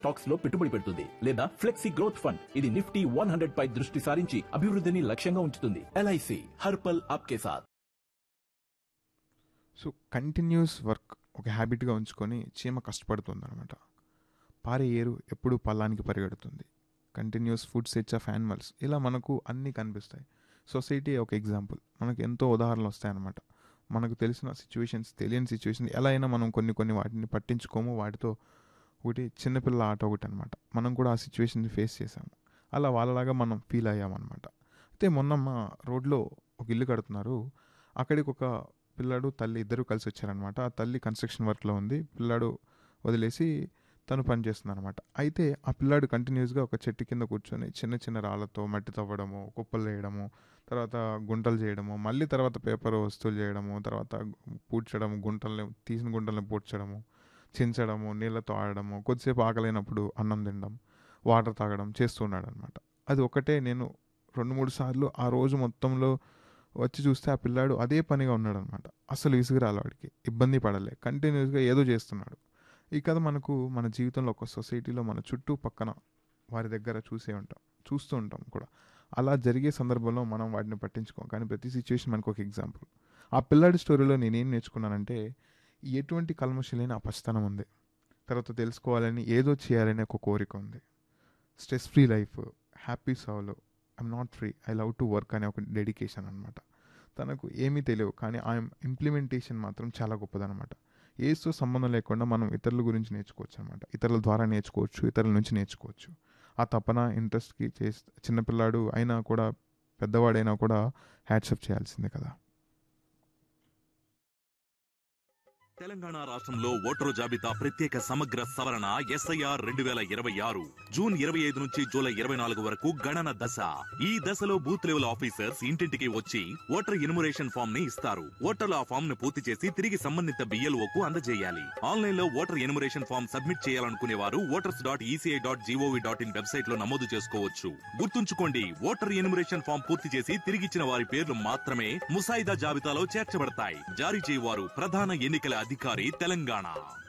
stocks లో పెట్టుబడి పెడుతుంది లేదా ఫ్లెక్సీ గ్రోత్ ఫండ్ ఇది నిఫ్టీ వన్ హండ్రెడ్ పై దృష్టి సారించి అభివృద్ధిని లక్ష్యంగా ఉంచుతుంది ఎల్ఐసి హర్పల్ ఆప్కే సాథ్ సో కంటిన్యూస్ వర్క్ ఒక హ్యాబిట్గా ఉంచుకొని చీమ కష్టపడుతుంది అనమాట పారే ఏరు ఎప్పుడు పల్లానికి పరిగెడుతుంది continuous food sets of animals ఇలా మనకు అన్నీ కనిపిస్తాయి సొసైటీ ఒక ఎగ్జాంపుల్ మనకు ఎంతో ఉదాహరణలు వస్తాయన్నమాట మనకు తెలిసిన సిచ్యువేషన్స్ తెలియని సిచ్యువేషన్ ఎలా అయినా మనం కొన్ని కొన్ని వాటిని పట్టించుకోము వాటితో ఒకటి చిన్నపిల్ల ఆట ఒకటి అనమాట మనం కూడా ఆ సిచ్యువేషన్ని ఫేస్ చేసాము అలా వాళ్ళలాగా మనం ఫీల్ అయ్యామన్నమాట అయితే మొన్న మా రోడ్లో ఒక ఇల్లు కడుతున్నారు అక్కడికి ఒక పిల్లాడు తల్లి ఇద్దరు కలిసి వచ్చారనమాట ఆ తల్లి కన్స్ట్రక్షన్ వర్క్లో ఉంది పిల్లాడు వదిలేసి తను పని చేస్తుంది అనమాట అయితే ఆ పిల్లాడు కంటిన్యూస్గా ఒక చెట్టు కింద కూర్చొని చిన్న చిన్న రాళ్ళతో మట్టి తవ్వడము కుప్పలు వేయడము తర్వాత గుంటలు చేయడము మళ్ళీ తర్వాత పేపర్ వస్తువులు చేయడము తర్వాత పూడ్చడము గుంటల్ని తీసిన గుంటల్ని పూడ్చడము చించడము నీళ్ళతో ఆడడము కొద్దిసేపు ఆకలేనప్పుడు అన్నం తినడం వాటర్ తాగడం చేస్తున్నాడు అనమాట అది ఒకటే నేను రెండు మూడు సార్లు ఆ రోజు మొత్తంలో వచ్చి చూస్తే ఆ పిల్లాడు అదే పనిగా ఉన్నాడు అనమాట అసలు విసుగురాలి వాడికి ఇబ్బంది పడలే కంటిన్యూస్గా ఏదో చేస్తున్నాడు ఈ కథ మనకు మన జీవితంలో ఒక సొసైటీలో మన చుట్టూ పక్కన వారి దగ్గర చూసే ఉంటాం చూస్తూ ఉంటాం కూడా అలా జరిగే సందర్భంలో మనం వాటిని పట్టించుకోం కానీ ప్రతి సిచ్యువేషన్ మనకు ఒక ఎగ్జాంపుల్ ఆ పిల్లాడి స్టోరీలో నేనేం నేర్చుకున్నానంటే ఎటువంటి కల్మషం లేని ఆ పసితనం ఉంది తర్వాత తెలుసుకోవాలని ఏదో చేయాలని ఒక కోరిక ఉంది స్ట్రెస్ ఫ్రీ లైఫ్ హ్యాపీ సౌలో I'm not free I love to work అనే ఒక డెడికేషన్ అనమాట తనకు ఏమీ తెలియవు కానీ ఆ ఇంప్లిమెంటేషన్ మాత్రం చాలా గొప్పదనమాట ఏసుతో సంబంధం లేకుండా మనం ఇతరుల గురించి నేర్చుకోవచ్చు అనమాట ఇతరుల ద్వారా నేర్చుకోవచ్చు ఇతరుల నుంచి నేర్చుకోవచ్చు ఆ తపన ఇంట్రెస్ట్కి చేసి చిన్నపిల్లాడు అయినా కూడా పెద్దవాడైనా కూడా హ్యాట్సప్ చేయాల్సిందే కదా తెలంగాణ రాష్ట్రంలో ఓటరు జాబితా ప్రత్యేక సమగ్ర సవరణ ఎస్ఐఆర్ రెండు వేల ఇరవై ఆరు జూన్ ఇరవై ఐదు నుంచి జూలై ఇరవై నాలుగు వరకు గణన దశ ఈ దశలో బూత్ లెవెల్ ఆఫీసర్స్ ఇంటింటికి వచ్చి ఓటర్ ఇనుమరేషన్ ఫామ్ ని ఇస్తారు ఓటర్లు ఆ ఫామ్ ను పూర్తి చేసి తిరిగి సంబంధిత బిఎల్ఓ కు అందజేయాలి ఆన్లైన్ లో ఓటర్ ఎనుమరేషన్ ఫామ్ సబ్మిట్ చేయాలనుకునే వారు voters dot ECI dot GOV dot in website లో నమోదు చేసుకోవచ్చు గుర్తుంచుకోండి ఓటర్ ఎనుమరేషన్ ఫామ్ పూర్తి చేసి తిరిగిచ్చిన వారి పేర్లు మాత్రమే ముసాయిదా జాబితాలో చేర్చబడతాయి జారీ చేయవారు ప్రధాన ఎన్నికల అధికారి తెలంగాణ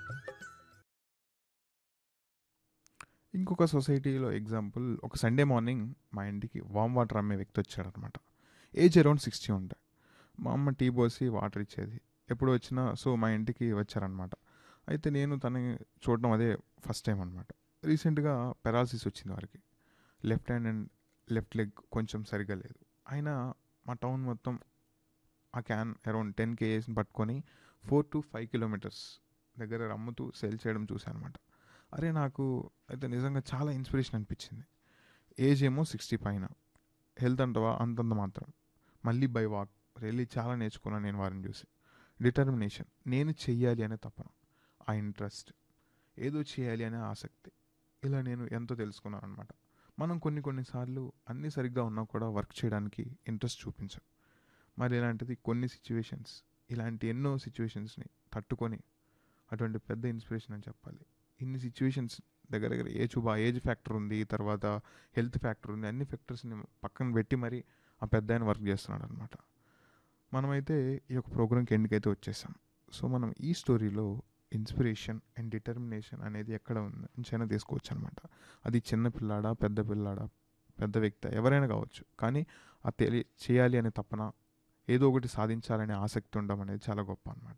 ఇంకొక సొసైటీలో ఎగ్జాంపుల్ ఒక సండే మార్నింగ్ మా ఇంటికి వామ్ వాటర్ అమ్మే వ్యక్తి వచ్చాడనమాట ఏజ్ అరౌండ్ సిక్స్టీ ఉంటాయి మా అమ్మ టీ పోసి వాటర్ ఇచ్చేది ఎప్పుడు వచ్చినా సో మా ఇంటికి వచ్చారనమాట అయితే నేను తనని చూడడం అదే ఫస్ట్ టైం అనమాట రీసెంట్గా పెరాలసిస్ వచ్చింది వారికి left hand and left leg కొంచెం సరిగా లేదు అయినా మా టౌన్ మొత్తం ఆ క్యాన్ అరౌండ్ టెన్ కేజీస్ని పట్టుకొని ఫోర్ టు ఫైవ్ కిలోమీటర్స్ దగ్గర అమ్ముతూ సేల్ చేయడం చూశాను అనమాట అరే నాకు అయితే నిజంగా చాలా ఇన్స్పిరేషన్ అనిపించింది ఏజ్ ఏమో సిక్స్టీ పైన హెల్త్ అంటవా అంతంత మాత్రం మళ్ళీ బై వాక్ రియల్లీ చాలా నేర్చుకున్నాను నేను వారిని చూసి డిటర్మినేషన్ నేను చెయ్యాలి అనే తపన ఆ ఇంట్రెస్ట్ ఏదో చేయాలి అనే ఆసక్తి ఇలా నేను ఎంతో తెలుసుకున్నాను అనమాట మనం కొన్ని కొన్నిసార్లు అన్నీ సరిగ్గా ఉన్నా కూడా వర్క్ చేయడానికి ఇంట్రెస్ట్ చూపించాం మరి ఇలాంటిది కొన్ని సిచ్యువేషన్స్ ఇలాంటి ఎన్నో సిచ్యువేషన్స్ని తట్టుకొని అటువంటి పెద్ద ఇన్స్పిరేషన్ అని చెప్పాలి ఇన్ని సిచ్యువేషన్స్ దగ్గర దగ్గర ఏజ్ బా ఏజ్ ఫ్యాక్టర్ ఉంది తర్వాత హెల్త్ ఫ్యాక్టర్ ఉంది అన్ని ఫ్యాక్టర్స్ని పక్కన పెట్టి మరి ఆ పెద్ద ఆయన వర్క్ చేస్తున్నాడు అనమాట మనమైతే ఈ యొక్క ప్రోగ్రామ్కి ఎండ్కి వచ్చేసాం సో మనం ఈ స్టోరీలో ఇన్స్పిరేషన్ అండ్ డిటర్మినేషన్ అనేది ఎక్కడ ఉంది నుంచైనా తీసుకోవచ్చు అనమాట అది చిన్న పిల్లాడా పెద్ద పిల్లాడా పెద్ద వ్యక్తి ఎవరైనా కావచ్చు కానీ ఆ తెలి చేయాలి అనే తపన ఏదో ఒకటి సాధించాలనే ఆసక్తి ఉండడం అనేది చాలా గొప్ప అనమాట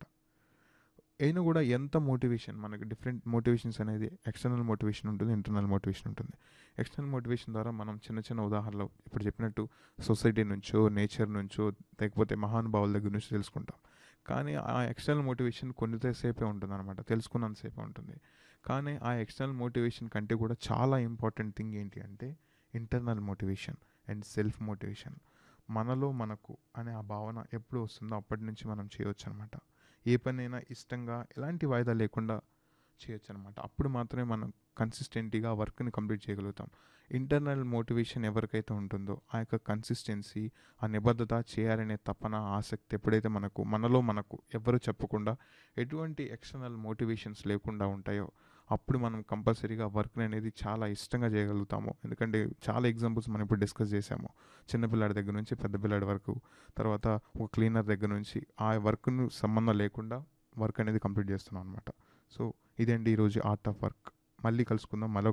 అయినా కూడా ఎంత మోటివేషన్ మనకి డిఫరెంట్ మోటివేషన్స్ అనేది ఎక్స్టర్నల్ మోటివేషన్ ఉంటుంది ఇంటర్నల్ మోటివేషన్ ఉంటుంది ఎక్స్టర్నల్ మోటివేషన్ ద్వారా మనం చిన్న చిన్న ఉదాహరణలు ఇప్పుడు చెప్పినట్టు సొసైటీ నుంచో నేచర్ నుంచో లేకపోతే మహానుభావుల దగ్గర నుంచి తెలుసుకుంటాం కానీ ఆ ఎక్స్టర్నల్ మోటివేషన్ కొన్నిసేపే ఉంటుంది అనమాట తెలుసుకున్నంతసేపే ఉంటుంది కానీ ఆ ఎక్స్టర్నల్ మోటివేషన్ కంటే కూడా చాలా ఇంపార్టెంట్ థింగ్ ఏంటి అంటే internal motivation and self motivation మనలో మనకు అనే ఆ భావన ఎప్పుడు వస్తుందో అప్పటి నుంచి మనం చేయొచ్చు అనమాట ఏ పనైనా ఇష్టంగా ఎలాంటి వాయిదా లేకుండా చేయొచ్చు అనమాట అప్పుడు మాత్రమే మనం కన్సిస్టెంట్గా వర్క్ని కంప్లీట్ చేయగలుగుతాం ఇంటర్నల్ మోటివేషన్ ఎవరికైతే ఉంటుందో ఆ యొక్క కన్సిస్టెన్సీ ఆ నిబద్ధత చేయాలనే తపన ఆసక్తి ఎప్పుడైతే మనకు మనలో మనకు ఎవరు చెప్పకుండా ఎటువంటి ఎక్స్టర్నల్ మోటివేషన్స్ లేకుండా ఉంటాయో అప్పుడు మనం కంపల్సరీగా వర్క్ అనేది చాలా ఇష్టంగా చేయగలుగుతాము ఎందుకంటే చాలా ఎగ్జాంపుల్స్ మనం ఇప్పుడు డిస్కస్ చేసాము చిన్నపిల్లాడి దగ్గర నుంచి పెద్ద పిల్లాడి వరకు తర్వాత ఒక క్లీనర్ దగ్గర నుంచి ఆ వర్క్ను సంబంధం లేకుండా వర్క్ అనేది కంప్లీట్ చేస్తున్నాం అనమాట సో ఇదండి ఈరోజు ఆర్ట్ ఆఫ్ వర్క్ మళ్ళీ కలుసుకుందాం మళ్ళీ